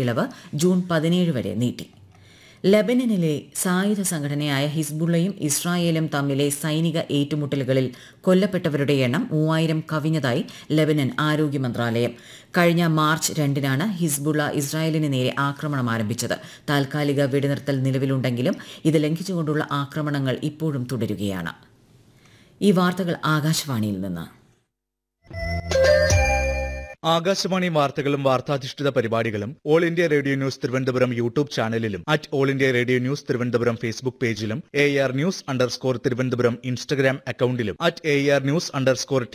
ഇളവ് ജൂൺ പതിനേഴ് വരെ നീട്ടി ലബനനിലെ സായുധ സംഘടനയായ ഹിസ്ബുള്ളയും ഇസ്രായേലും തമ്മിലെ സൈനിക ഏറ്റുമുട്ടലുകളിൽ കൊല്ലപ്പെട്ടവരുടെ എണ്ണം മൂവായിരം കവിഞ്ഞതായി ലബനൻ ആരോഗ്യ മന്ത്രാലയം കഴിഞ്ഞ മാർച്ച് രണ്ടിനാണ് ഹിസ്ബുള്ള ഇസ്രായേലിന് നേരെ ആക്രമണം ആരംഭിച്ചത് താൽക്കാലിക വെടിനിർത്തൽ നിലവിലുണ്ടെങ്കിലും ഇത് ലംഘിച്ചുകൊണ്ടുള്ള ആക്രമണങ്ങൾ ഇപ്പോഴും തുടരുകയാണ് ഈ വാർത്തകൾ ആകാശവാണിയിൽ നിന്ന് ആകാശവാണി വാർത്തകളും വാർത്താധിഷ്ഠിത പരിപാടികളും all India radio news Thiruvananthapuram YouTube ചാനലിലും at all India radio news Thiruvananthapuram Facebook പേജിലും A R news underscore Thiruvananthapuram Instagram അക്കൌണ്ടിലും at A R news underscore